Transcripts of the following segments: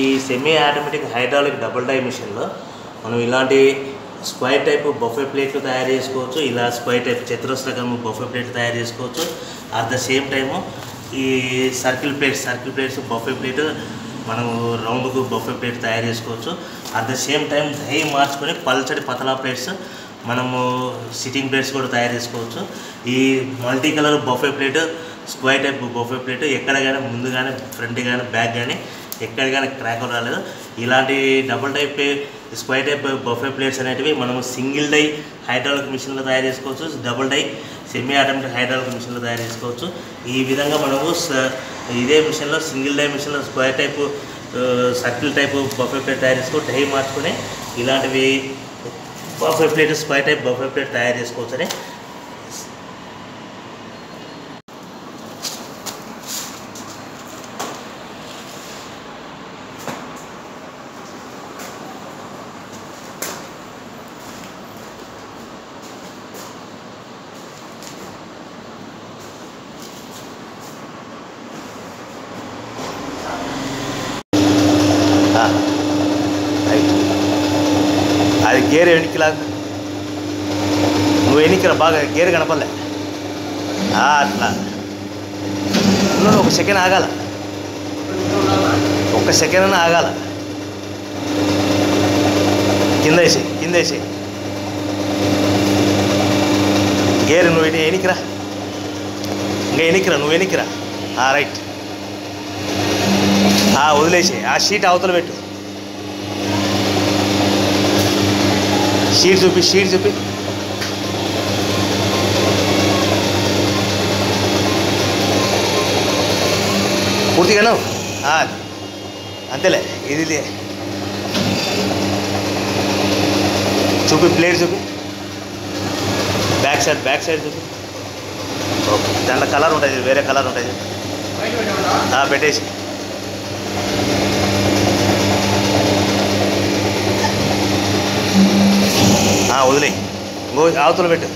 Semi automatic hydraulic double die మిషన్లో మనం ఇలాంటి స్క్వైర్ టైప్ బొఫే ప్లేట్లు తయారు చేసుకోవచ్చు ఇలా స్క్వైర్ టైప్ చతురస్రకం బొఫే ప్లేట్ తయారు చేసుకోవచ్చు అట్ ద సేమ్ టైము ఈ circle plates circle plates buffet plate మనము రౌండ్కు బొఫే ప్లేట్ తయారు చేసుకోవచ్చు అట్ ద సేమ్ టైం దహి మార్చుకొని పల్చడి పతలా ప్లేట్స్ మనము సిట్టింగ్ ప్లేట్స్ కూడా తయారు చేసుకోవచ్చు ఈ multi colour buffet plate square type buffet plate ఎక్కడ కానీ ముందు కానీ ఫ్రంట్ కానీ బ్యాక్ కానీ ఎక్కడ కానీ క్రాక్ రాలేదు ఇలాంటి double type square type buffet plates అనేటివి మనము సింగిల్ డై హైడ్రాలిక్ మిషన్లో తయారు చేసుకోవచ్చు double die semi automatic hydraulic మిషన్లో తయారు చేసుకోవచ్చు ఈ విధంగా మనము స- ఇదే మిషన్లో సింగిల్ డై మిషన్లో square type circle type buffet plate తయారు చేసుకో డై మార్చుకొని ఇలాంటివి buffet plate square type buffet plate తయారు చేసుకోవచ్చని అది గేర్ వెనక్కిలా నువ్వు వెనక్కిరా బాగా గేర్ కనపడలే ఆ, అట్లా నువ్వు ఒక సెకండ్ ఆగాల ఒక్క సెకండ్ అయినా ఆగాల కింద వేసి కింద వేసి గేర్ నువ్వు ఎని- ఎనికిరా ఇంకా ఎనికిరా నువ్వు ఎనికిరా ఆ, రైట్ ఆ, వదిలేసి ఆ షీట్ అవతల పెట్టు షీట్ చూపి షీట్ చూపి పూర్తిగాను ఆ, అంతేలే ఇది లే. చూపి ప్లేట్ చూపి బ్యాక్ సైడ్ బ్యాక్ సైడ్ చూపి ఓకే దాంట్లో కలర్ ఉంటుంది వేరే కలర్ ఉంటుంది ఆ, పెట్టేసి ఆ, వదిలేయి ఇంకో అవతల పెట్టు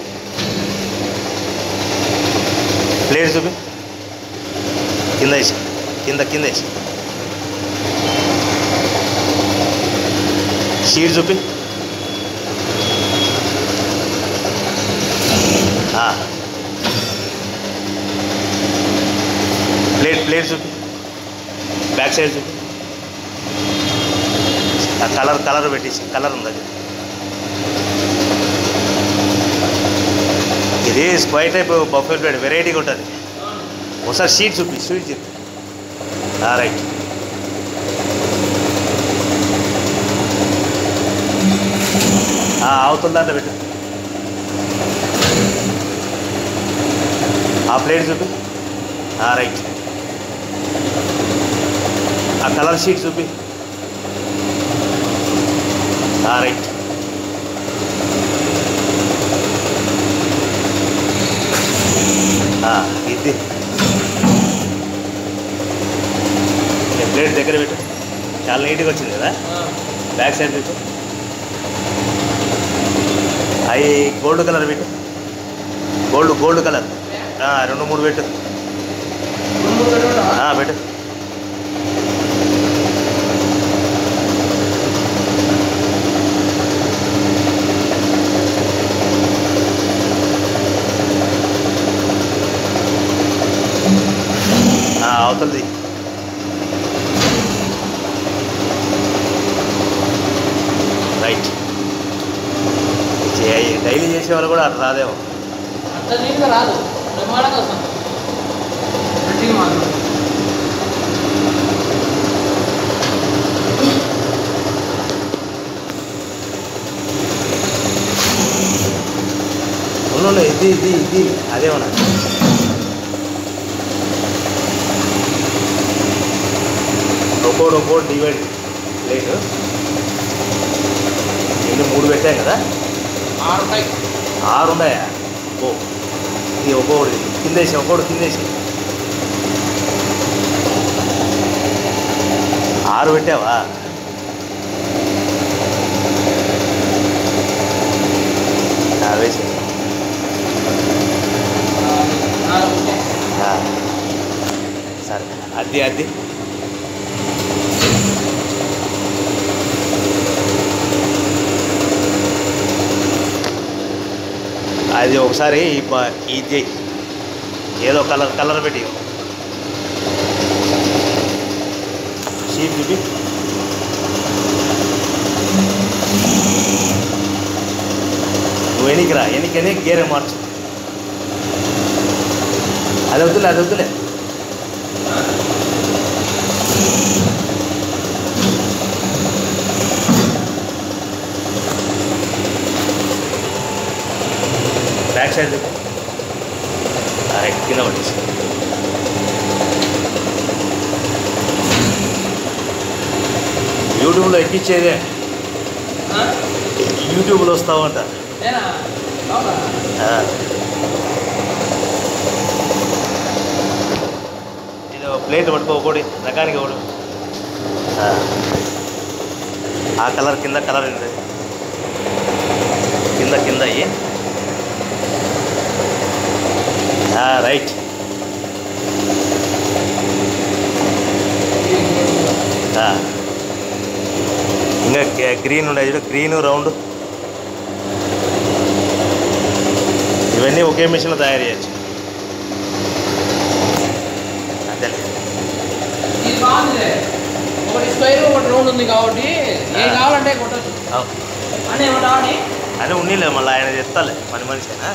ప్లేట్ చూపి కింద వేసి కింద కింద వేసి షీట్ చూపి ఆ. ప్లేట్ ప్లేట్ చూపి బ్యాక్ సైడ్ చూపి ఆ కలర్ కలర్ పెట్టేసి కలర్ ఉంది అది ఇది స్క్వైర్ టైప్ బఫెల్ ప్లేట్ వెరైటీగా ఉంటుంది ఒకసారి షీట్ చూపి షీట్ చూపి రైట్ అవతల దాంట్లో పెట్టు ఆ ప్లేట్ చూపి రైట్ ఆ కలర్ షీట్ చూపి రైట్ ఇది ఈ ప్లేట్ దగ్గర పెట్టు చాలా నీట్గా వచ్చింది కదా బ్యాక్ సైడ్ పెట్టు అవి గోల్డ్ కలర్ పెట్టు గోల్డ్ గోల్డ్ కలర్ ఆ, రెండు మూడు పెట్టు ఆ, పెట్టు ఆ, అవతలది రైట్ డైలీ చేసే వాళ్ళు కూడా అట్లా రాదేమో అంత నీట్గా రాదు బ్రహ్మాండంగా వస్తుంది గట్టిగా మాత్రం ఉండు ఇది ఇది ఇది అదేమన్నా ఒక్కోటి ఒక్కోటి డివైడ్ ప్లేట్ ఎన్ని మూడు పెట్టాం కదా ఆరు పై ఆరు ఉన్నాయా ఓ ఇది ఒక్కొక్కటి కిందేసి ఒక్కొక్కటి కిందేసి ఆరు పెట్టావా ఆ, వేసి నాలుగు ఉంటాయి. ఆ. సరే అది అది అది ఒకసారి ఈ ప- ఇది చెయ్యి. ఏదో కలర్ కలర్ పెట్టి షీట్ చూపి నువ్వు ఎనికిరా ఎనికనే గేరే మార్చు అది వద్దులే అది వద్దులే బ్యాక్ సైడ్ చూపి రైట్ కింద పట్టేసి యూట్యూబ్లో ఎక్కించేదే ఆ? యూట్యూబ్లో వస్తావంట నేనా అవునా ఆ. ఇది ఒక ప్లేట్ పట్టుకో ఒకటి రకానికి ఒకటి ఆ. ఆ కలర్ కింద కలర్ ఉంది కింద కింద అయ్యి రైట్ ఆ. ఇంకా గ్రీ- గ్రీన్ ఉండే చూడు గ్రీన్ రౌండ్ ఇవన్నీ ఒకే మిషన్లో తయారు చేయొచ్చు అంతే ఇది బాగుందిలే ఒకటి స్క్వేర్ ఒకటి రౌండ్ ఉంది కాబట్టి ఏం ఆ. కావాలంటే కొట్టచ్చు అని ఏమంటావా అని అని ఉన్నీలే మళ్ళీ ఆయన చెప్తాలే పని మనిషినా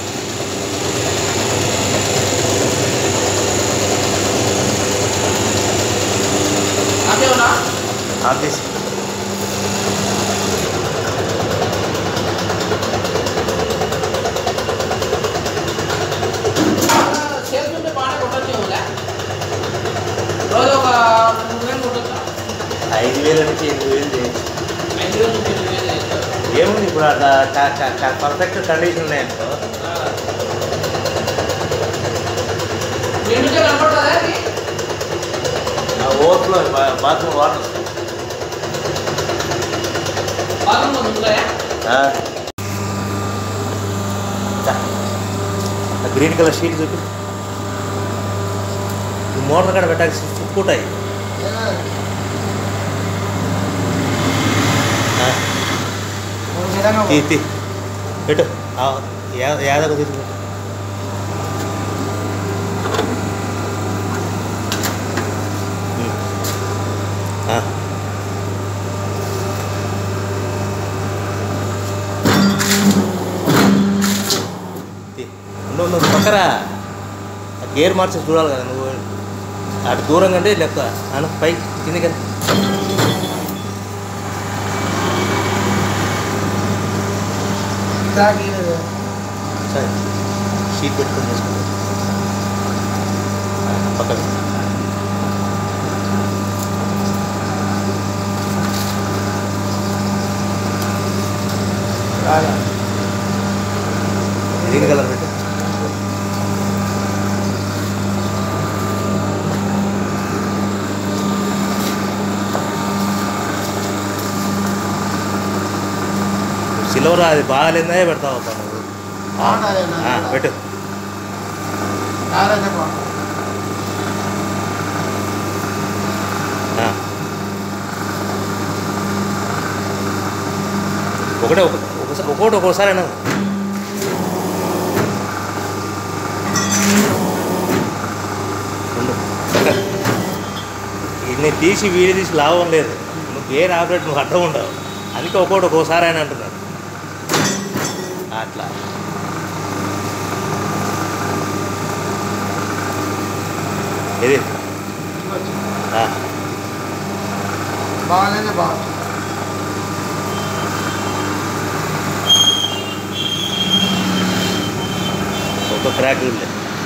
అంతేమన్నా ఆఫీస్ చేస్తుంటే బాగానే కొట్టచ్చు రోజు ఒక మూడు వేలు కొట్టచ్చా ఐదు వేల నుంచి ఎనిమిది వేలు చేయొచ్చు ఐదు వేలు నుంచి ఎనిమిది వేలు చేస్తారు. ఏముంది ఇప్పుడు అట్లా పర్ఫెక్ట్ కండిషన్ ఉన్నాయనుకో ఆ. మీ నుంచే కనపడుతుందా అది ఆ ఓవర్ఫ్లో బాత్రూమ్ వాటర్ వస్తుంది బాత్రూమ్ ఉంటుందా ఆ. చా. ఆ గ్రీన్ కలర్ షీట్ చూపి ఈ మోటార్ కాడ పెట్టాల్సి చుట్టుకుంటాయి ఆ. తీ తీ పెట్టు ఆ, యా- యాదకు తీసుకు ఆ. తీ. ఉండు ఉండు పక్కరా ఆ గేర్ మార్చి చూడాలి కదా నువ్వు అటు దూరం కంటే లెక్క అను పై కిందికి వెళ్ళు. సరే షీట్ పెట్టుకొని చేసుకుంటా పక్కన గ్రీన్ కలర్ పెట్టు సిల్వర్ అది బాగాలేదే పెడతావు అబ్బా నువ్వు ఆ, పెట్టు ఆ. ఒకటే ఒక- ఒకసారి ఒక్కోటి ఒక్కోసారి అయినా ఉండు. ఇన్ని తీసి వీడి తీసి లాభం లేదు నువ్వు వేరే ఆపరేట్ నువ్వు అడ్డం ఉండవు అందుకే ఒక్కోటి ఒక్కోసారి అని అంటున్నాడు అట్లా ఇది ఆ, బాగాలేదే బాగా ఒక్క క్రాక్ ఉంది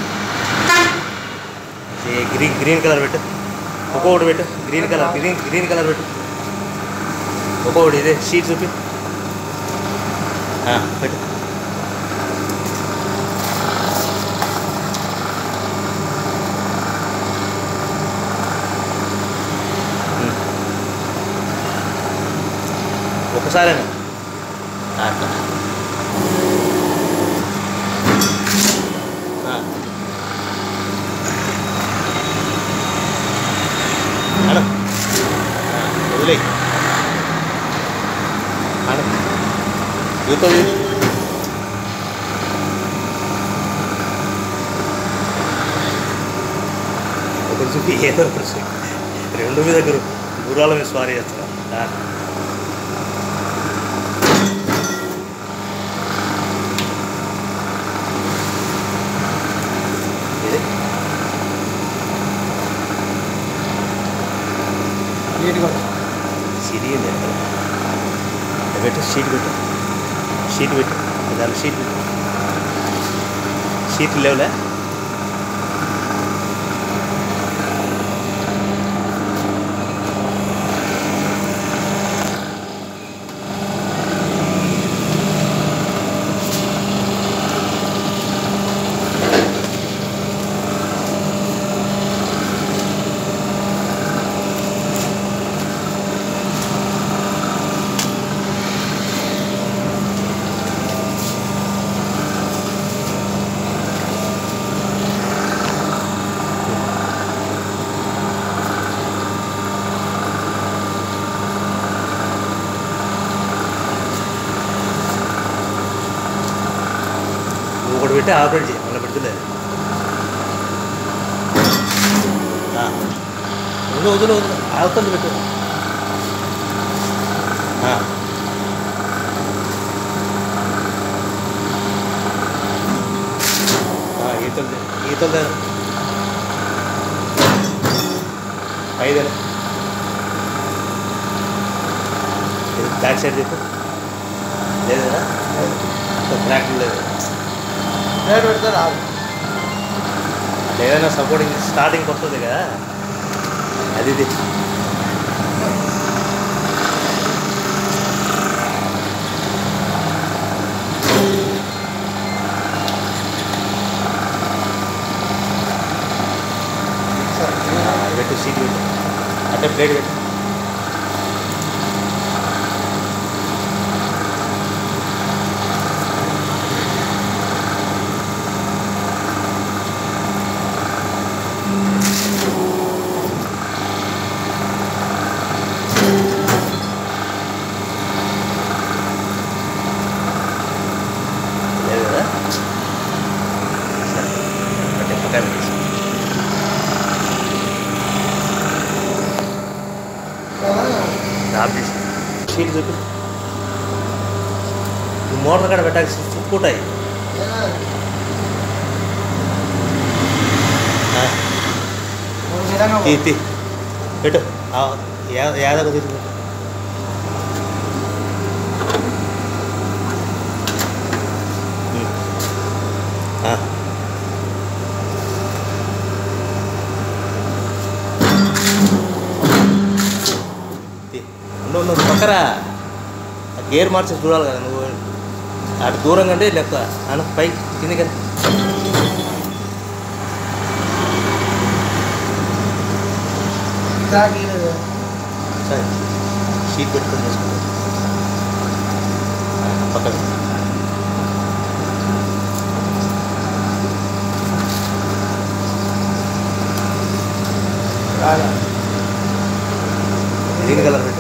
ఈ గ్రీన్ గ్రీన్ కలర్ పెట్టు ఒక్కొక్కటి పెట్టు green colour green green colour పెట్టు ఒక్కొక్కటి ఇదే షీట్ చూపి ఆ, పెట్టు ఉమ్. ఒకసారేనా అట్లా ఆ. అను వదిలే అను యూతో చూపి ఏదో ఒకటి చూపి. రెండు మీద గురు గుర్రాల మీద స్వారీ చేస్తా ఆ. ఇది నీట్గా సిరి ఉంది అక్కడ. అది పెట్టు షీట్ పెట్టు షీట్ పెట్టు దాని షీట్ పెట్టు షీట్ లేవులే నువ్వు ఒకటి పెట్టి ఆపరేట్ చేయి మళ్ళీ పెడుతులేదు వదిలు వదిలు వదిలు ఆగుతుంది పెట్టు ఆ. ఆ, ఈతలు ఈతలు ఐదు బ్యాక్ సైడ్ చెప్పు లేదా బ్లాక్ లేదు రేట్ పెడితే రాదు ఏదైనా సపోర్టింగ్ స్టార్టింగ్ వస్తుంది కదా అది ఇది ఆ, అది పెట్టు సీట్ పెట్టు అంటే ప్లేట్ పెట్టు లేదు కదా సరే అంటే పక్కన పెట్టేసి ఆఫ్ చేసి షీట్ చూపి ఈ మోటార్ కాడ పెట్టాల్సి చుట్టుకుంటాయి తీ తీ పెట్టు యాదవ తీసుకు ఉండు ఉండు పక్కరా ఆ గేర్ మార్చి చూడాలి కదా నువ్వు అటు దూరం కంటే లెక్క అను పై కిందికి రా. సరే షీట్ పెట్టుకొని చేసుకో పక్కన గ్రీన్ కలర్ పెట్టు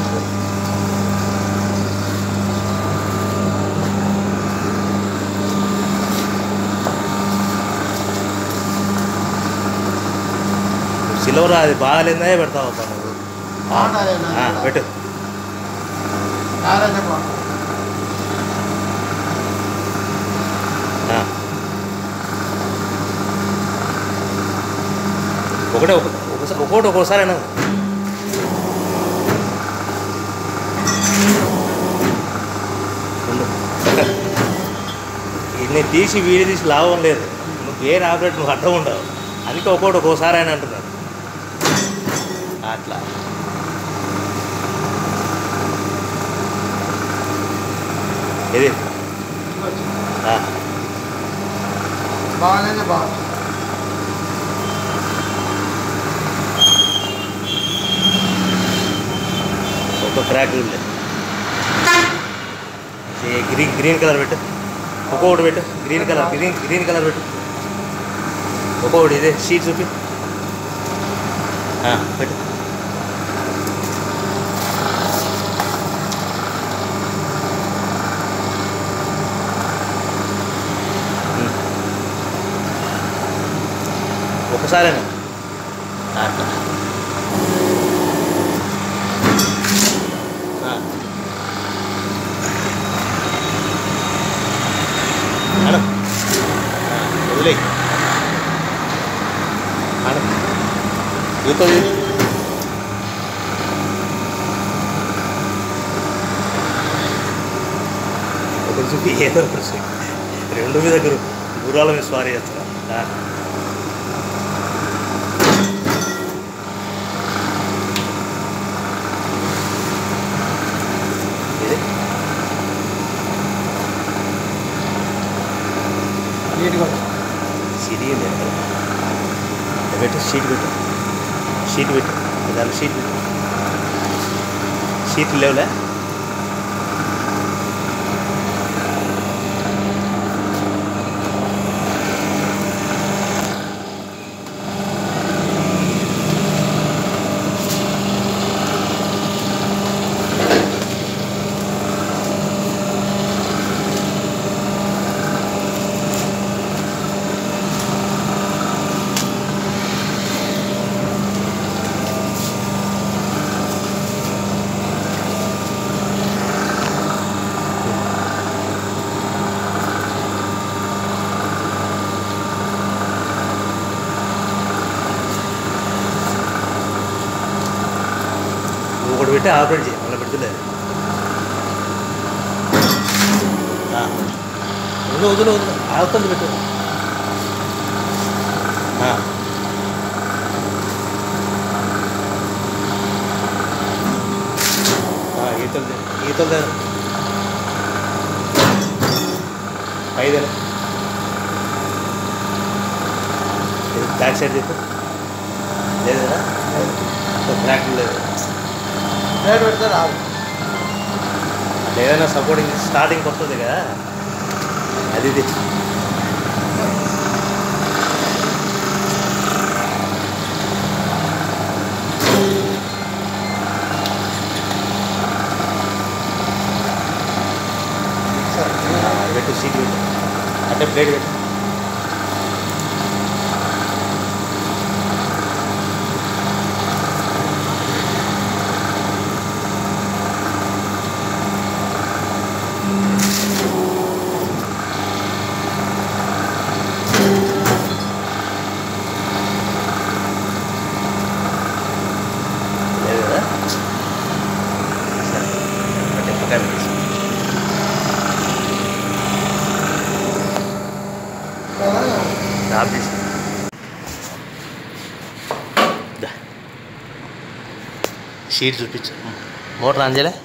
సిల్వర్ అది బాగాలేదా పెడతావు అబ్బా నువ్వు బాగుంటుంది ఆ, పెట్టు ఆ. ఒకటే ఒక ఒకసారి ఒకటి ఒక్కోసారి అయినా ఉండు. పక్కన. ఇన్ని తీసి వీడి తీసి లాభం లేదు నువ్వు వేరే ఆపరేట్ నువ్వు అడ్డం ఉండవు అందుకే ఒక్కోటి ఒక్కోసారి అని అంటున్నాడు అట్లా ఇది ఆ, బాగాలేదు బాగుంది ఒక క్రాక్ ఉంది ఈ గ్రీన్ గ్రీన్ కలర్ పెట్టు ఒక్కొక్కటి పెట్టు green colour green green colour పెట్టు ఒక్కొక్కటి ఇదే షీట్ చూపి ఆ, పెట్టు ఉమ్. ఒకసారేనా జూతో ఒకటి చూపి ఏదో ఒకటి చూపి రెండు మీద గురు గుర్రాల మీద స్వారీ చేస్తున్నా ఆ. ఇది నీట్గా సిరి పెట్టు షీట్ పెట్టు షీట్ పెట్టు దాని షీట్ పెట్టు షీట్ లేవులే నువ్వు ఒకటి పెట్టి ఆపరేట్ చేయి మళ్ళీ పెడుతులేదు వదిలు వదిలు వదిలు ఆగుతుంది పెట్టు ఆ. ఆ, ఈతలు ఈతలు ఐదు బ్యాక్ సైడ్ చెప్పు లేదు కదా బ్లాక్ లేదు ప్లేట్ పెడితే రాదు ఏదైనా సపోర్టింగ్ స్టార్టింగ్ వస్తుంది కదా అది ఇది ఆ, అది పెట్టు సీట్ పెట్టు అంటే ప్లేట్ పెట్టు లేదు కదా సరే అంటే పక్కన పెట్టేసి. ఆఫ్ చేసి దా. షీట్ చూపించు మోటార్ ఆన్ చేయలే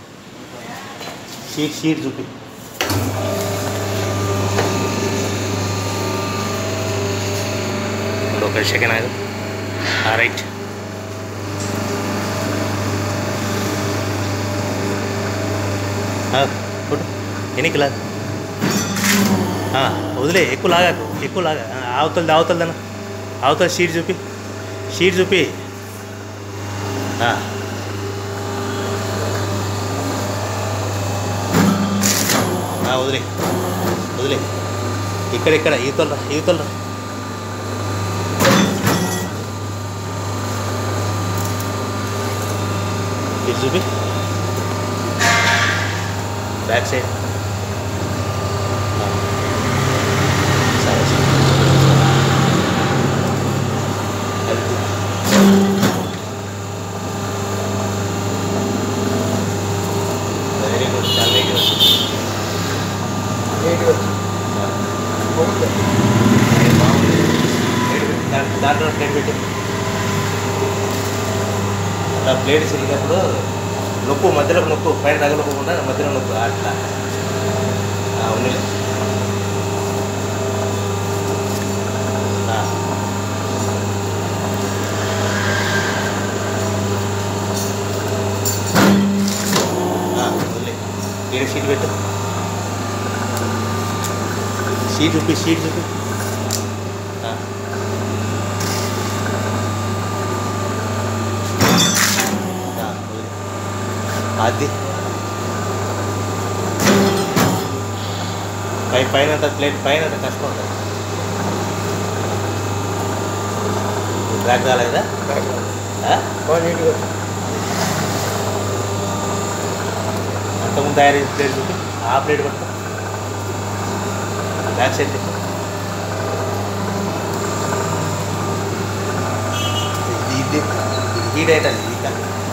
షీట్ షీట్ చూపి ఇప్పుడు ఒక సెకండ్ ఆగు రైట్ కొట్టు ఎనికి లాగా ఆ, వదిలే ఎక్కువ లాగాకు ఎక్కువ లాగా ఆ, అవతలది అవతలదన అవతల షీట్ చూపి షీట్ చూపి ఆ. ఆ, వదిలే వదిలే ఇక్కడ ఇక్కడ ఈతలరా ఈతలరా ఇటు చూపి బ్యాక్ సైడ్ సరే సరే అది. వెరీ గుడ్ చాలా వెరీ గుడ్ నీట్గా బాగుంది దాంట్లో దాంట్లో ప్లేట్ పెట్టి అలా ప్లేట్ చిరిగినప్పుడు నొక్కు మధ్యలో నొక్కు పైన తగలకుండా మధ్యలో నొక్కు అట్లా ఆ, ఉన్నిలే ఆ. ఆ, వదిలే ఈడ షీట్ పెట్టు షీట్ చూపి షీట్ చూపి ఆ. ఆ, వదిలే. అది పై పైన అంతా ప్లేట్ పైన అంతా కష్టం ఉంటుంది బ్యాక్ కాలేదా ఆ? బాగా నీట్గా అంతకుముందు తయారు చేసిన ప్లేట్ చూపి ఆ ప్లేట్ పట్టుకో బ్యాక్ సైడ్ తిప్పు. ఇది ఇది హీట్ అవుతుంది ఇంకా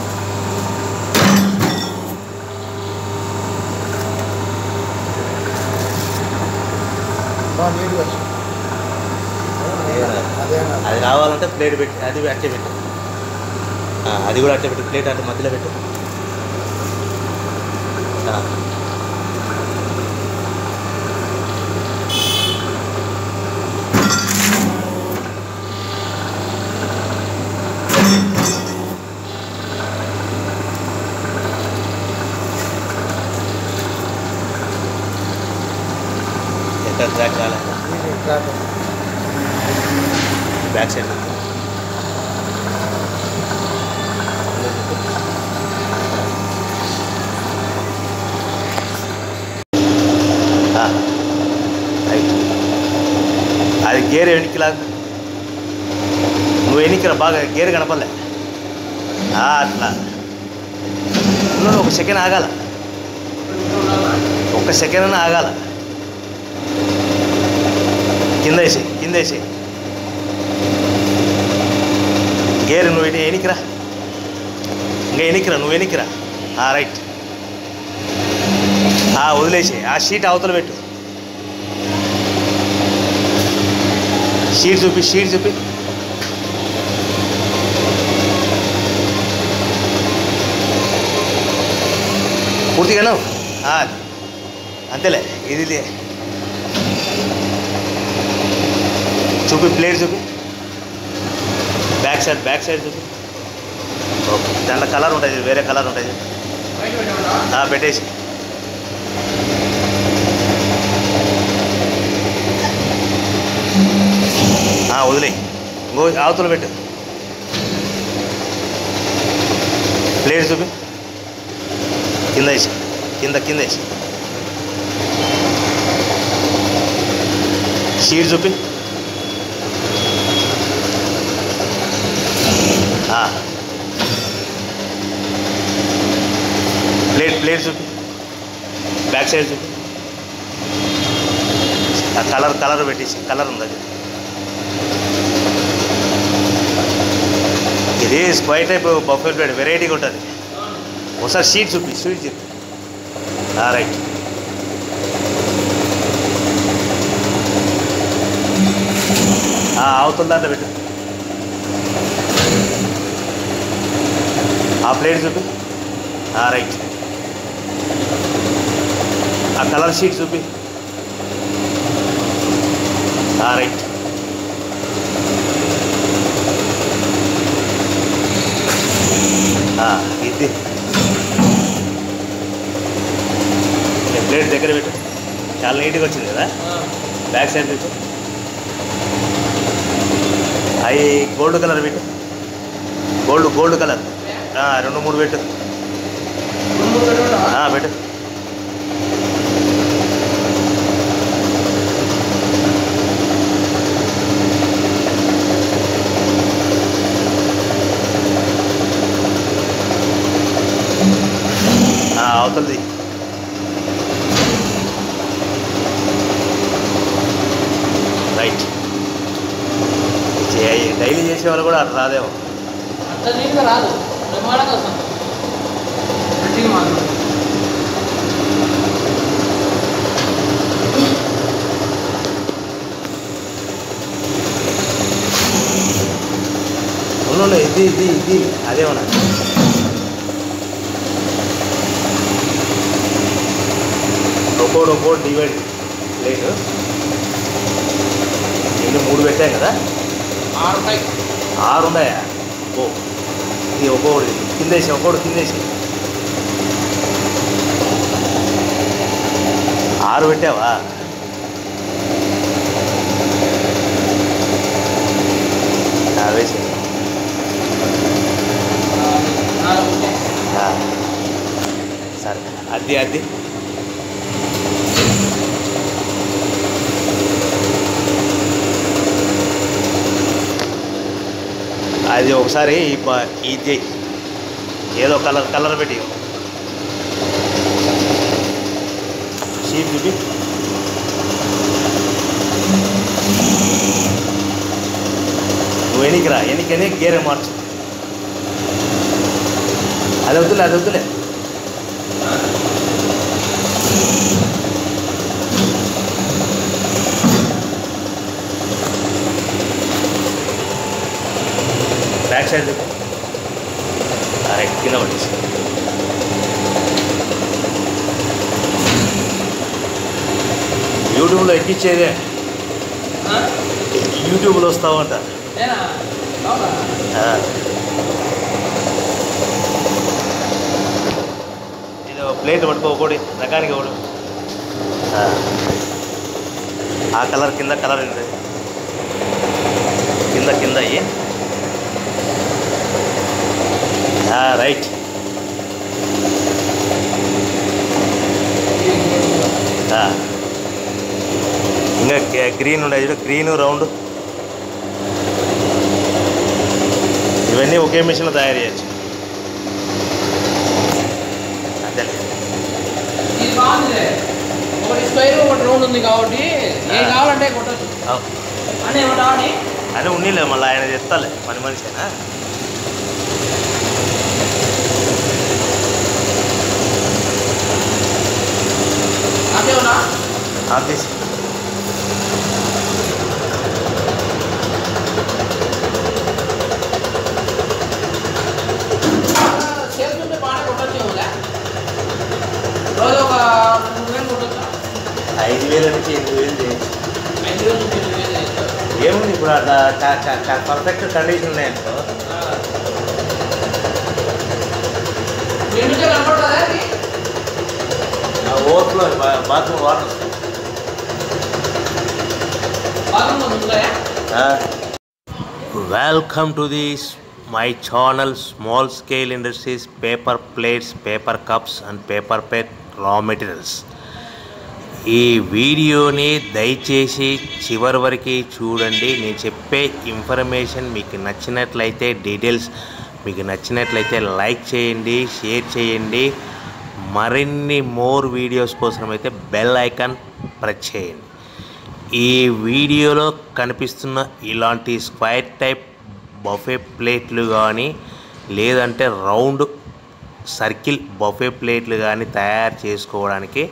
బాగా నీట్గా వచ్చింది. అదే అన్నారు. అది రావాలంటే ప్లేట్ పెట్టి అది అట్టే పెట్టు ఆ, అది కూడా అట్టే పెట్టు ప్లేట్ అంటే మధ్యలో పెట్టు ఆ. ఎక్కడ ట్రాక్ రాలే ఇది ట్రాక్. బ్యాక్ సైడ్ ఆ, రైట్. అది గేర్ వెనక్కి లాగా నువ్వు వెనక్కిరా బాగా గేర్ కనపడలే ఆ, అట్లా నువ్వు ఒక సెకండ్ ఆగాల ఒక్క సెకండ్ అయినా ఆగాల కింద వేసి కింద వేసి గేర్ నువ్వు ఎని- ఎనికిరా ఇంకా ఎనికిరా నువ్వు ఎనికిరా ఆ, రైట్ ఆ, వదిలేసి ఆ షీట్ అవతల పెట్టు షీట్ చూపి షీట్ చూపి పూర్తిగాను ఆ, అంతేలే ఇది ఇది. చూపి ప్లేట్ చూపి బ్యాక్ సైడ్ బ్యాక్ సైడ్ చూపి ఓకే దాంట్లో కలర్ ఉంటుంది వేరే కలర్ ఉంటుంది బయట పెట్టమంటావా? ఆ, పెట్టేసి ఆ, వదిలేయి ఇంకో అవతల పెట్టు ప్లేట్ చూపి కింద వేసి కింద కింద వేసి షీట్ చూపి ఆ. ప్లేట్ ప్లేట్ చూపి బ్యాక్ సైడ్ చూపి ఆ కలర్ కలర్ పెట్టేసి కలర్ ఉంది అది ఇది స్క్వైర్ టైప్ బఫెల్ ప్లేట్ వెరైటీగా ఉంటుంది ఒకసారి షీట్ చూపి షీట్ చూపి ఆ, రైట్ ఆ, అవతల దాంట్లో పెట్టు ఆ ప్లేట్ చూపి ఆ, రైట్ ఆ కలర్ షీట్ చూపి ఆ, రైట్ ఆ, ఇది ఈ ప్లేట్ దగ్గర పెట్టు చాలా నీట్గా వచ్చింది కదా ఆ. బ్యాక్ సైడ్ పెట్టు అవి గోల్డ్ కలర్ పెట్టు గోల్డ్ గోల్డ్ కలర్ ఆ, రెండు మూడు పెట్టు రెండు మూడు పెట్టమంటావా? ఆ, పెట్టు ఆ, అవతలది రైట్ డైలీ చేసే వాళ్ళు కూడా అట్లా రాదేమో అంత నీట్గా రాదు బ్రహ్మాండంగా వస్తుంది గట్టిగా మాత్రం ఉండు ఇది ఇది ఇది అదేమన్నా ఒక్కోడు ఒక్కోడు డివైడ్ ప్లేట్ ఎన్ని మూడు పెట్టాం కదా ఆరు ఉంటాయి ఆరు ఉన్నాయా ఓ ఇది ఒక్కోడు కిందేసి ఒక్కోడు కిందేసి ఆరు పెట్టావా ఆ, వేసి నాలుగు ఉంటాయి ఆ. సరే అది అది అది ఒకసారి ఈ బ- ఇది ఏదో కలర్ కలర్ పెట్టి షీట్ చూపి నువ్వు ఎనికిరా ఎనికనే గేరే మార్చు అది వద్దులే అది వద్దులే బ్యాక్ సైడ్ చెప్పు రైట్ కింద పడేసి యూట్యూబ్లో ఎక్కించేదే ఆ? యూట్యూబ్లో వస్తావంట నేనా అవునా ఆ. ఇది ఒక ప్లేట్ పట్టుకో ఒకటి రకానికి ఒకటి ఆ. ఆ కలర్ కింద కలర్ ఉంది కింద కింద అయ్యి ఆ, రైట్ ఆ. ఇంకా గ్రీ- గ్రీన్ ఉండేది చూడు గ్రీన్ రౌండ్ ఇవన్నీ ఒకే మిషన్లో తయారు చేయొచ్చు అంతే ఇది బాగుందిలే ఒకటి స్క్వేర్ ఒకటి రౌండ్ ఉంది కాబట్టి ఏం కావాలంటే కొట్టచ్చు అని ఏమంటావా అని అని ఉన్నీలే మళ్ళీ ఆయన చెప్తాలే పని మనిషినా అంతేమన్నా ఆఫీస్ చేస్తుంటే బాగానే కొట్టచ్చేమోలే రోజు ఒక మూడు వేలు కొట్టచ్చా ఐదు వేల నుంచి ఎనిమిది వేలు చేయొచ్చు ఐదు వేలు నుంచి ఎనిమిది వేలు చేస్తారు. ఏముంది ఇప్పుడు అట్లా పర్ఫెక్ట్ కండిషన్ ఉన్నాయనుకో ఆ. మీ నుంచే కనపడుతుందా అది ఆ ఓవర్ఫ్లో బాత్రూమ్ వాటర్ వస్తుంది బాత్రూమ్ ఉందా welcome to this my channel small scale industries paper plates paper cups and paper plate raw materials ఈ వీడియోని దయచేసి చివరి వరకు చూడండి నేను చెప్పే ఇన్ఫర్మేషన్ మీకు నచ్చినట్లయితే డీటెయిల్స్ మీకు నచ్చినట్లయితే లైక్ చేయండి షేర్ చేయండి మరిన్ని మోర్ వీడియోస్ కోసం అయితే బెల్ ఐకాన్ ప్రెస్ చేయండి ఈ వీడియోలో కనిపిస్తున్న ఇలాంటి స్క్వైర్ టైప్ బఫే ప్లేట్లు కానీ లేదంటే రౌండ్ సర్కిల్ బఫే ప్లేట్లు కానీ తయారు చేసుకోవడానికి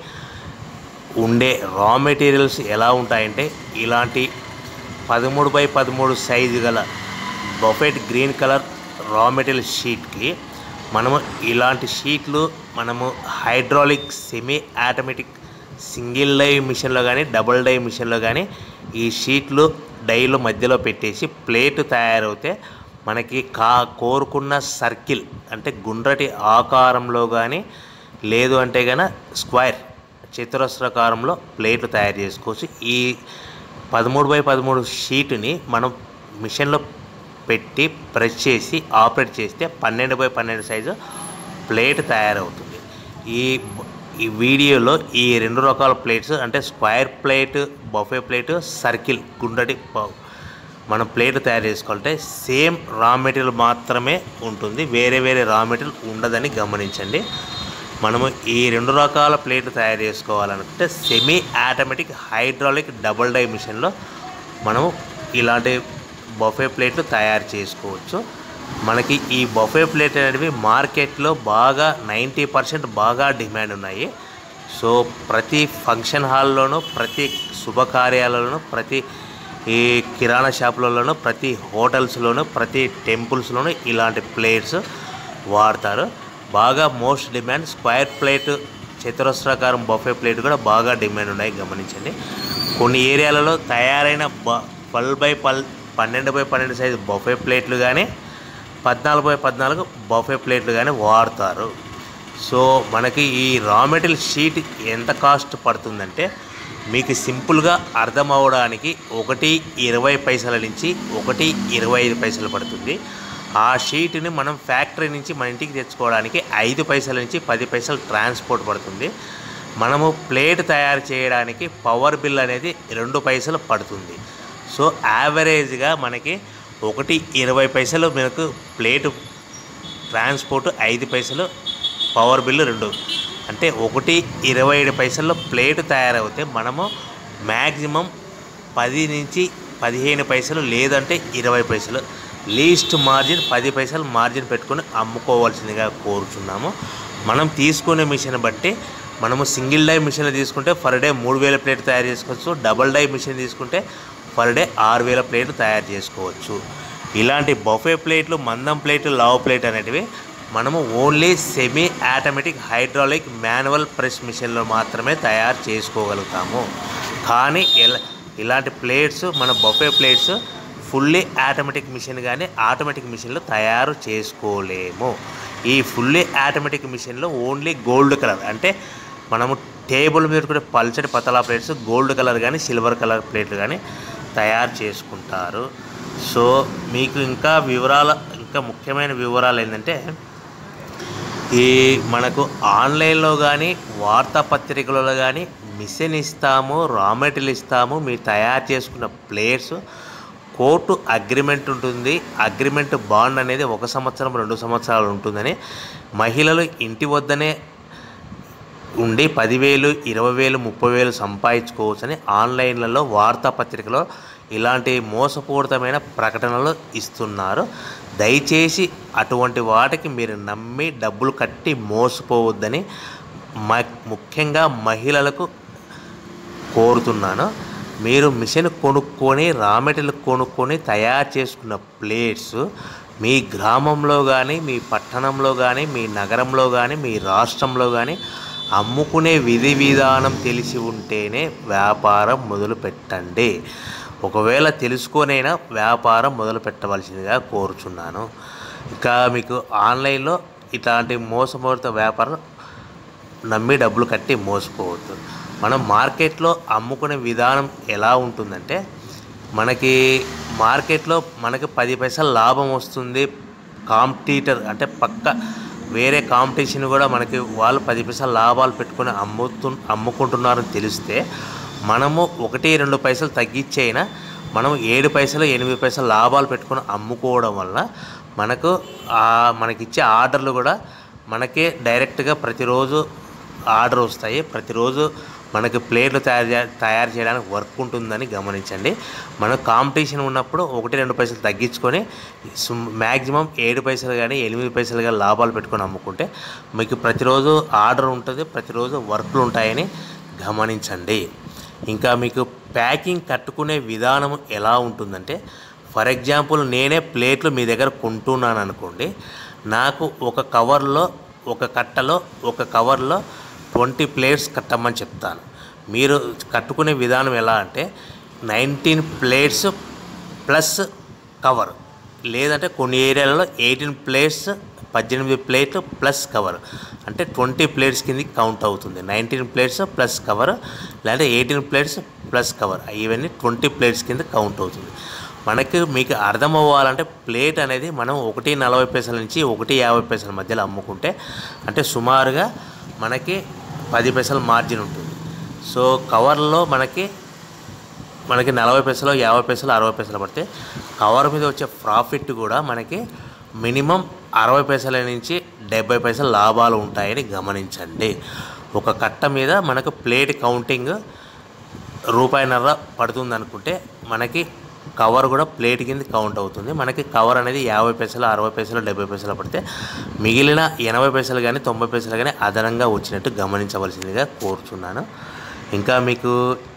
ఉండే రా మెటీరియల్స్ ఎలా ఉంటాయంటే ఇలాంటి పదమూడు బై పదమూడు సైజు గల buffet green colour raw material షీట్కి మనము ఇలాంటి షీట్లు మనము hydraulic semi automatic single die మిషన్లో కానీ డబుల్ డై మిషన్లో కానీ ఈ షీట్లు డైలు మధ్యలో పెట్టేసి ప్లేట్ తయారవుతే మనకి కా కోరుకున్న సర్కిల్ అంటే గుండ్రటి ఆకారంలో కానీ లేదు అంటే కనుక స్క్వైర్ చతురస్రాకారంలో ప్లేట్లు తయారు చేసుకోవచ్చు ఈ పదమూడు బై పదమూడు షీటుని మనం మిషన్లో పెట్టి ప్రెస్ చేసి ఆపరేట్ చేస్తే పన్నెండు బై పన్నెండు సైజు ప్లేట్ తయారవుతుంది ఈ ఈ వీడియోలో ఈ రెండు రకాల ప్లేట్స్ అంటే square plate buffet plate circle గుండ్రటి ప- మనం ప్లేట్ తయారు చేసుకోవాలంటే సేమ్ రా మెటీరియల్ మాత్రమే ఉంటుంది వేరే వేరే రా మెటీరియల్ ఉండదని గమనించండి మనము ఈ రెండు రకాల ప్లేట్ తయారు చేసుకోవాలనుకుంటే semi automatic hydraulic double die మిషన్లో మనము ఇలాంటి బఫే ప్లేట్లు తయారు చేసుకోవచ్చు మనకి ఈ బఫే ప్లేట్ అనేవి మార్కెట్లో బాగా నైంటీ పర్సెంట్ బాగా డిమాండ్ ఉన్నాయి సో ప్రతి ఫంక్షన్ హాల్లోనూ ప్రతి శుభకార్యాలలోనూ ప్రతి ఈ కిరాణా షాపులలోనూ ప్రతి హోటల్స్లోనూ ప్రతి టెంపుల్స్లోనూ ఇలాంటి ప్లేట్స్ వాడతారు బాగా మోస్ట్ డిమాండ్ స్క్వైర్ ప్లేట్ చతురస్రాకారం బఫే ప్లేట్ కూడా బాగా డిమాండ్ ఉన్నాయి గమనించండి కొన్ని ఏరియాలలో తయారైన బ పల్ బై పల్ పన్నెండు బై పన్నెండు సైజు బఫే ప్లేట్లు కానీ పద్నాలుగు బై పద్నాలుగు బఫే ప్లేట్లు కానీ వాడతారు సో మనకి ఈ రా మెటీరియల్ షీట్ ఎంత కాస్ట్ పడుతుందంటే మీకు సింపుల్గా అర్థం అవడానికి ఒకటి ఇరవై పైసల నుంచి ఒకటి ఇరవై ఐదు పైసలు పడుతుంది ఆ షీట్ని మనం ఫ్యాక్టరీ నుంచి మన ఇంటికి తెచ్చుకోవడానికి ఐదు పైసల నుంచి పది పైసలు ట్రాన్స్పోర్ట్ పడుతుంది మనము ప్లేట్ తయారు చేయడానికి పవర్ బిల్ అనేది రెండు పైసలు పడుతుంది సో యావరేజ్గా మనకి ఒకటి ఇరవై పైసలు మనకు ప్లేటు ట్రాన్స్పోర్ట్ ఐదు పైసలు పవర్ బిల్లు రెండు అంటే ఒకటి ఇరవై ఏడు పైసల్లో ప్లేట్ తయారవుతే మనము మ్యాక్సిమం పది నుంచి పదిహేను పైసలు లేదంటే ఇరవై పైసలు లీస్ట్ మార్జిన్ పది పైసలు మార్జిన్ పెట్టుకొని అమ్ముకోవాల్సిందిగా కోరుచున్నాము మనం తీసుకునే మిషన్ బట్టి మనము సింగిల్ డై మిషన్ తీసుకుంటే పర్ డే మూడు వేల ప్లేట్ తయారు చేసుకోవచ్చు డబల్ డై మిషన్ తీసుకుంటే పర్ డే ఆరు వేల ప్లేట్లు తయారు చేసుకోవచ్చు ఇలాంటి బఫే ప్లేట్లు మందం ప్లేట్లు లావ్ ప్లేట్ అనేటివి మనము only semi automatic hydraulic manual press మిషన్లో మాత్రమే తయారు చేసుకోగలుగుతాము కానీ ఎలా ఇలాంటి ప్లేట్స్ మన buffet plates fully automatic machine కానీ ఆటోమేటిక్ మిషన్లో తయారు చేసుకోలేము ఈ ఫుల్లీ ఆటోమేటిక్ మిషన్లో ఓన్లీ గోల్డ్ కలర్ అంటే మనము టేబుల్ మీద కూడా పల్చటి పతలా ప్లేట్స్ గోల్డ్ కలర్ కానీ సిల్వర్ కలర్ ప్లేట్లు కానీ తయారు చేసుకుంటారు సో మీకు ఇంకా వివరాలు ఇంకా ముఖ్యమైన వివరాలు ఏంటంటే ఈ మనకు ఆన్లైన్లో కానీ వార్తాపత్రికలలో కానీ మిషన్ ఇస్తాము రా మెటీరియల్ ఇస్తాము మీరు తయారు చేసుకున్న ప్లేయర్స్ కోర్టు అగ్రిమెంట్ ఉంటుంది అగ్రిమెంట్ బాండ్ అనేది ఒక సంవత్సరం రెండు సంవత్సరాలు ఉంటుందని మహిళలు ఇంటి వద్దనే ఉండి పదివేలు ఇరవై వేలు ముప్పై వేలు సంపాదించుకోవచ్చని ఆన్లైన్లలో వార్తాపత్రికలో ఇలాంటి మోసపూరితమైన ప్రకటనలు ఇస్తున్నారు దయచేసి అటువంటి వాటికి మీరు నమ్మి డబ్బులు కట్టి మోసపోవద్దని మ ముఖ్యంగా మహిళలకు కోరుతున్నాను మీరు మిషన్ కొనుక్కొని రా మెటీరియల్ కొనుక్కొని తయారు చేసుకున్న ప్లేట్స్ మీ గ్రామంలో కానీ మీ పట్టణంలో కానీ మీ నగరంలో కానీ మీ రాష్ట్రంలో కానీ అమ్ముకునే విధి విధానం తెలిసి ఉంటేనే వ్యాపారం మొదలు పెట్టండి ఒకవేళ తెలుసుకొనైనా వ్యాపారం మొదలు పెట్టవలసిందిగా కోరుచున్నాను ఇంకా మీకు ఆన్లైన్లో ఇట్లాంటి మోసపూరిత వ్యాపారం నమ్మి డబ్బులు కట్టి మోసపోవద్దు మనం మార్కెట్లో అమ్ముకునే విధానం ఎలా ఉంటుందంటే మనకి మార్కెట్లో మనకి పది పైసలు లాభం వస్తుంది కాంపిటీటర్ అంటే పక్క వేరే కాంపిటీషన్ కూడా మనకి వాళ్ళు పది పైసలు లాభాలు పెట్టుకొని అమ్ముతు అమ్ముకుంటున్నారని తెలిస్తే మనము ఒకటి రెండు పైసలు తగ్గించైనా మనం ఏడు పైసలు ఎనిమిది పైసలు లాభాలు పెట్టుకొని అమ్ముకోవడం వల్ల మనకు ఆ మనకిచ్చే ఆర్డర్లు కూడా మనకే డైరెక్ట్గా ప్రతిరోజు ఆర్డర్ వస్తాయి ప్రతిరోజు మనకి ప్లేట్లు తయారు చే తయారు చేయడానికి వర్క్ ఉంటుందని గమనించండి మన కాంపిటీషన్ ఉన్నప్పుడు ఒకటి రెండు పైసలు తగ్గించుకొని మ్యాక్సిమం ఏడు పైసలు కానీ ఎనిమిది పైసలు కానీ లాభాలు పెట్టుకొని అమ్ముకుంటే మీకు ప్రతిరోజు ఆర్డర్ ఉంటుంది ప్రతిరోజు వర్క్లు ఉంటాయని గమనించండి ఇంకా మీకు ప్యాకింగ్ కట్టుకునే విధానం ఎలా ఉంటుందంటే ఫర్ ఎగ్జాంపుల్ నేనే ప్లేట్లు మీ దగ్గర కొంటున్నాను అనుకోండి నాకు ఒక కవర్లో ఒక కట్టలో ఒక కవర్లో ట్వంటీ ప్లేట్స్ కట్టమని చెప్తాను మీరు కట్టుకునే విధానం ఎలా అంటే నైన్టీన్ ప్లేట్స్ ప్లస్ కవర్ లేదంటే కొన్ని ఏరియాలలో ఎయిటీన్ ప్లేట్స్ పద్దెనిమిది ప్లేట్లు ప్లస్ కవర్ అంటే ట్వంటీ ప్లేట్స్ కింద కౌంట్ అవుతుంది నైన్టీన్ ప్లేట్స్ ప్లస్ కవర్ లేదంటే ఎయిటీన్ ప్లేట్స్ ప్లస్ కవర్ ఇవన్నీ ట్వంటీ ప్లేట్స్ కింద కౌంట్ అవుతుంది మనకి మీకు అర్థం అవ్వాలంటే ప్లేట్ అనేది మనం ఒకటి నలభై పైసల నుంచి ఒకటి యాభై పైసల మధ్యలో అమ్ముకుంటే అంటే సుమారుగా మనకి పది పైసల మార్జిన్ ఉంటుంది సో కవర్లో మనకి మనకి నలభై పైసలు యాభై పైసలు అరవై పైసలు పడితే కవర్ మీద వచ్చే ప్రాఫిట్ కూడా మనకి మినిమం అరవై పైసల నుంచి డెబ్బై పైసలు లాభాలు ఉంటాయని గమనించండి ఒక కట్ట మీద మనకు ప్లేట్ కౌంటింగ్ రూపాయిన్నర పడుతుంది అనుకుంటే మనకి కవర్ కూడా ప్లేట్ కింద కౌంట్ అవుతుంది మనకి కవర్ అనేది యాభై పైసలు అరవై పైసలు డెబ్బై పైసలు పడితే మిగిలిన ఎనభై పైసలు కానీ తొంభై పైసలు కానీ అదనంగా వచ్చినట్టు గమనించవలసిందిగా కోరుచున్నాను ఇంకా మీకు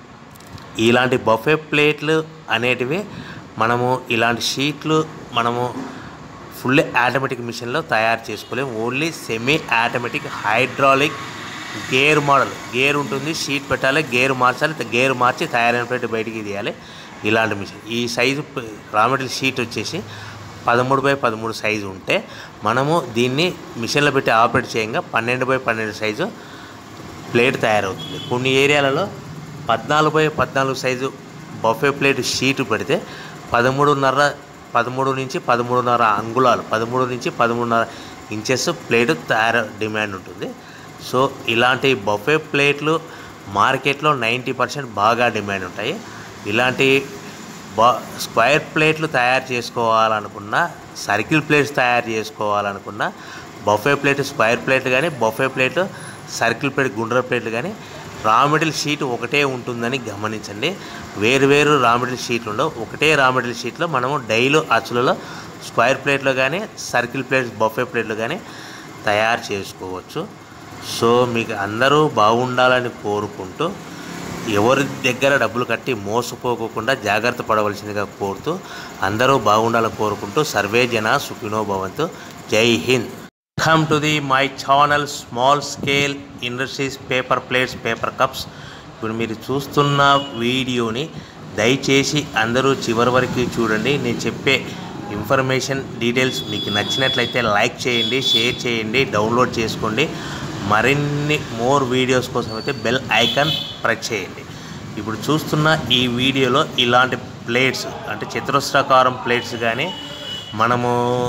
ఇలాంటి బఫే ప్లేట్లు అనేటివి మనము ఇలాంటి షీట్లు మనము ఫుల్ ఆటోమేటిక్ మిషన్లో తయారు చేసుకోలేము only semi automatic hydraulic gear model gear ఉంటుంది షీట్ పెట్టాలి గేర్ మార్చాలి గేర్ మార్చి తయారైన ప్లేట్ బయటికి తీయాలి ఇలాంటి మిషన్ ఈ సైజు రా మెటీరియల్ షీట్ వచ్చేసి పదమూడు బై పదమూడు సైజు ఉంటే మనము దీన్ని మిషన్లో పెట్టి ఆపరేట్ చేయంగా పన్నెండు బై పన్నెండు సైజు ప్లేట్ తయారవుతుంది కొన్ని ఏరియాలలో పద్నాలుగు బై పద్నాలుగు సైజు బఫే ప్లేట్ షీట్ పెడితే పదమూడున్నర పదమూడు నుంచి పదమూడున్నర అంగుళాలు పదమూడు నుంచి పదమూడున్నర ఇంచెస్ ప్లేట్ తయారు డిమాండ్ ఉంటుంది సో ఇలాంటి బఫే ప్లేట్లు మార్కెట్లో నైంటీ పర్సెంట్ బాగా డిమాండ్ ఉంటాయి ఇలాంటి బా స్క్వేర్ ప్లేట్లు తయారు చేసుకోవాలనుకున్నా సర్కిల్ ప్లేట్స్ తయారు చేసుకోవాలనుకున్నా బఫే ప్లేట్ స్క్వేర్ ప్లేట్ కానీ బఫే ప్లేట్ సర్కిల్ ప్లేట్ గుండ్ర ప్లేట్లు కానీ రా మెటీరియల్ షీట్ ఒకటే ఉంటుందని గమనించండి వేరు వేరు రా మెటీరియల్ షీట్లు ఉండవు ఒకటే రా మెటీరియల్ షీట్లో మనము డైలు అచ్చులలో స్క్వేర్ ప్లేట్లో కానీ సర్కిల్ ప్లేట్స్ బఫే ప్లేట్లు కానీ తయారు చేసుకోవచ్చు సో మీకు అందరూ బాగుండాలని కోరుకుంటూ ఎవరి దగ్గర డబ్బులు కట్టి మోసపోకుండా జాగ్రత్త పడవలసిందిగా కోరుతూ అందరూ బాగుండాలని కోరుకుంటూ సర్వే జన సుఖినో భవంతు జై హింద్ welcome to the my channel small scale industries paper plates paper cups ఇప్పుడు మీరు చూస్తున్న వీడియోని దయచేసి అందరూ చివరి వరకు చూడండి నేను చెప్పే ఇన్ఫర్మేషన్ డీటెయిల్స్ మీకు నచ్చినట్లయితే లైక్ చేయండి షేర్ చేయండి డౌన్లోడ్ చేసుకోండి మరిన్ని మోర్ వీడియోస్ కోసం అయితే బెల్ ఐకాన్ ప్రెస్ చేయండి ఇప్పుడు చూస్తున్న ఈ వీడియోలో ఇలాంటి ప్లేట్స్ అంటే చతురస్రాకారం ప్లేట్స్ కానీ మనము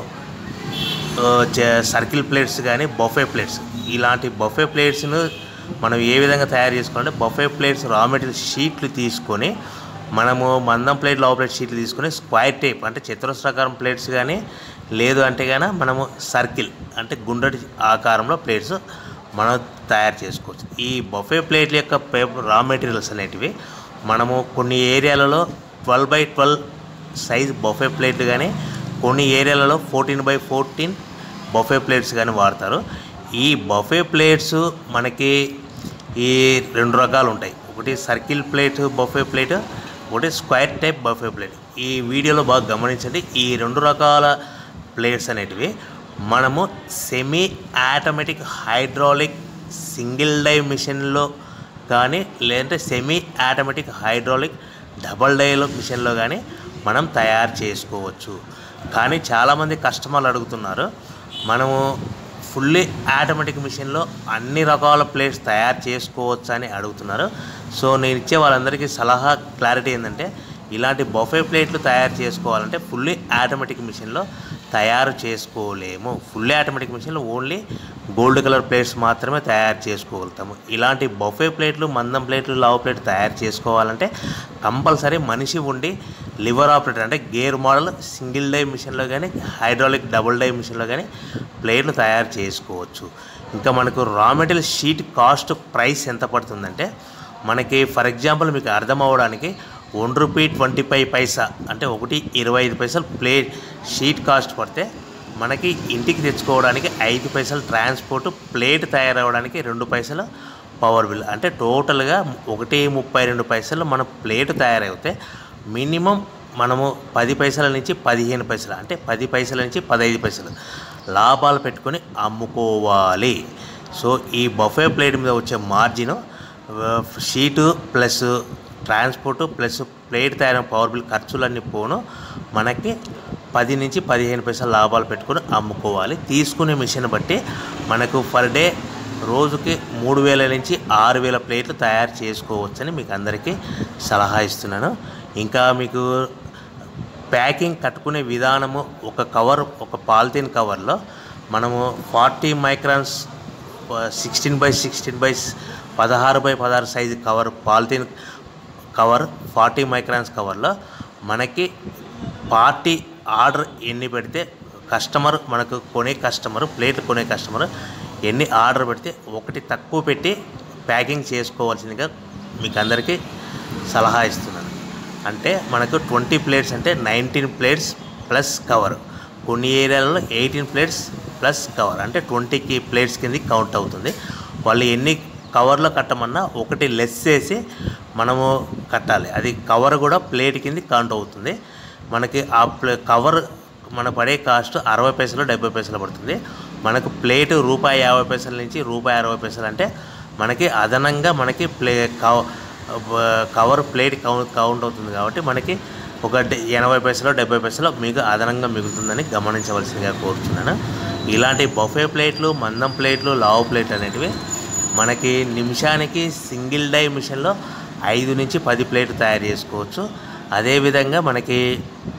ఆ, చ- సర్కిల్ ప్లేట్స్ కానీ బఫే ప్లేట్స్ ఇలాంటి బఫే ప్లేట్స్ను మనం ఏ విధంగా తయారు చేసుకోవాలంటే బఫే ప్లేట్స్ రా మెటీరియల్ షీట్లు తీసుకొని మనము మందం ప్లేట్ లో ప్లేట్ షీట్లు తీసుకొని స్క్వైర్ టేప్ అంటే చతురస్రాకారం ప్లేట్స్ కానీ లేదు అంటే కానీ మనము సర్కిల్ అంటే గుండ్రటి ఆకారంలో ప్లేట్స్ మనం తయారు చేసుకోవచ్చు ఈ బఫే ప్లేట్ల యొక్క పేపర్ రా మెటీరియల్స్ అనేటివి మనము కొన్ని ఏరియాలలో twelve by twelve size buffet ప్లేట్లు కానీ కొన్ని ఏరియాలలో fourteen by fourteen buffet plates కానీ వాడతారు ఈ బఫే ప్లేట్స్ మనకి ఈ రెండు రకాలు ఉంటాయి ఒకటి సర్కిల్ ప్లేట్ బఫే ప్లేట్ ఒకటి స్క్వేర్ టైప్ బఫే ప్లేట్ ఈ వీడియోలో బాగా గమనించండి ఈ రెండు రకాల ప్లేట్స్ అనేటివి మనము semi automatic hydraulic single die మిషన్లో కానీ లేదంటే సెమీ ఆటోమేటిక్ హైడ్రాలిక్ డబల్ డైలో మిషన్లో కానీ మనం తయారు చేసుకోవచ్చు కానీ చాలామంది కస్టమర్లు అడుగుతున్నారు మనము ఫుల్లీ ఆటోమేటిక్ మిషన్లో అన్ని రకాల ప్లేట్స్ తయారు చేసుకోవచ్చు అని అడుగుతున్నారు సో నేను ఇచ్చే వాళ్ళందరికీ సలహా క్లారిటీ ఏంటంటే ఇలాంటి బఫే ప్లేట్లు తయారు చేసుకోవాలంటే ఫుల్లీ ఆటోమేటిక్ మిషన్లో తయారు చేసుకోలేము ఫుల్లీ ఆటోమేటిక్ మిషన్లో ఓన్లీ గోల్డ్ కలర్ ప్లేట్స్ మాత్రమే తయారు చేసుకోగలుగుతాము ఇలాంటి బఫే ప్లేట్లు మందం ప్లేట్లు లావు ప్లేట్ తయారు చేసుకోవాలంటే కంపల్సరీ మనిషి ఉండి లివర్ ఆపరేటర్ అంటే గేర్ మోడల్ సింగిల్ డై మిషన్లో కానీ హైడ్రాలిక్ డబుల్ డై మిషన్లో కానీ ప్లేట్లు తయారు చేసుకోవచ్చు ఇంకా మనకు రా మెటీరియల్ షీట్ కాస్ట్ ప్రైస్ ఎంత పడుతుందంటే మనకి ఫర్ ఎగ్జాంపుల్ మీకు అర్థం అవ్వడానికి one rupee twenty five paisa అంటే ఒకటి ఇరవై ఐదు పైసలు ప్లేట్ షీట్ కాస్ట్ పడితే మనకి ఇంటికి తెచ్చుకోవడానికి ఐదు పైసలు ట్రాన్స్పోర్ట్ ప్లేట్ తయారవడానికి రెండు పైసలు పవర్ బిల్ అంటే టోటల్గా ఒకటి ముప్పై రెండు పైసలు మన ప్లేట్ తయారైతే మినిమం మనము పది పైసల నుంచి పదిహేను పైసలు అంటే పది పైసల నుంచి పదహైదు పైసలు లాభాలు పెట్టుకొని అమ్ముకోవాలి సో ఈ బఫే ప్లేట్ మీద వచ్చే margin sheet plus transport plus plate తయారైన పవర్ బిల్ ఖర్చులన్నీ పోను మనకి పది నుంచి పదిహేను పైసలు లాభాలు పెట్టుకొని అమ్ముకోవాలి తీసుకునే మిషన్ బట్టి మనకు పర్ డే రోజుకి మూడు వేల నుంచి ఆరు వేల ప్లేట్లు తయారు చేసుకోవచ్చని మీకు అందరికీ సలహా ఇస్తున్నాను ఇంకా మీకు ప్యాకింగ్ కట్టుకునే విధానము ఒక కవర్ ఒక పాలిథిన్ కవర్లో మనము forty microns sixteen by sixteen by పదహారు బై పదహారు size cover polythene cover forty microns కవర్లో మనకి పార్టీ ఆర్డర్ ఎన్ని పెడితే కస్టమర్ మనకు కొనే కస్టమర్ ప్లేట్ కొనే కస్టమర్ ఎన్ని ఆర్డర్ పెడితే ఒకటి తక్కువ పెట్టి ప్యాకింగ్ చేసుకోవాల్సిందిగా మీకు అందరికీ సలహా ఇస్తున్నాను అంటే మనకు ట్వంటీ ప్లేట్స్ అంటే నైన్టీన్ ప్లేట్స్ ప్లస్ కవర్ కొన్ని ఏరియాలలో ఎయిటీన్ ప్లేట్స్ ప్లస్ కవర్ అంటే ట్వంటీకి ప్లేట్స్ కింద కౌంట్ అవుతుంది వాళ్ళు ఎన్ని కవర్లో కట్టమన్నా ఒకటి లెస్ చేసి మనము కట్టాలి అది కవర్ కూడా ప్లేట్ కింద కౌంట్ అవుతుంది మనకి ఆ ప్లే కవర్ మన పడే కాస్ట్ అరవై పైసలు డెబ్బై పైసలు పడుతుంది మనకు ప్లేట్ రూపాయి యాభై పైసల నుంచి రూపాయి అరవై పైసలు అంటే మనకి అదనంగా మనకి ప్లే కవ కవర్ ప్లేట్ కౌంట్ కౌంట్ అవుతుంది కాబట్టి మనకి ఒక డె- ఎనభై పైసలు డెబ్బై పైసలు మీకు అదనంగా మిగులుతుందని గమనించవలసిందిగా కోరుతున్నాను ఇలాంటి బఫే ప్లేట్లు మందం ప్లేట్లు లావు ప్లేట్ అనేటివి మనకి నిమిషానికి సింగిల్ డై మిషన్లో ఐదు నుంచి పది ప్లేట్లు తయారు చేసుకోవచ్చు అదేవిధంగా మనకి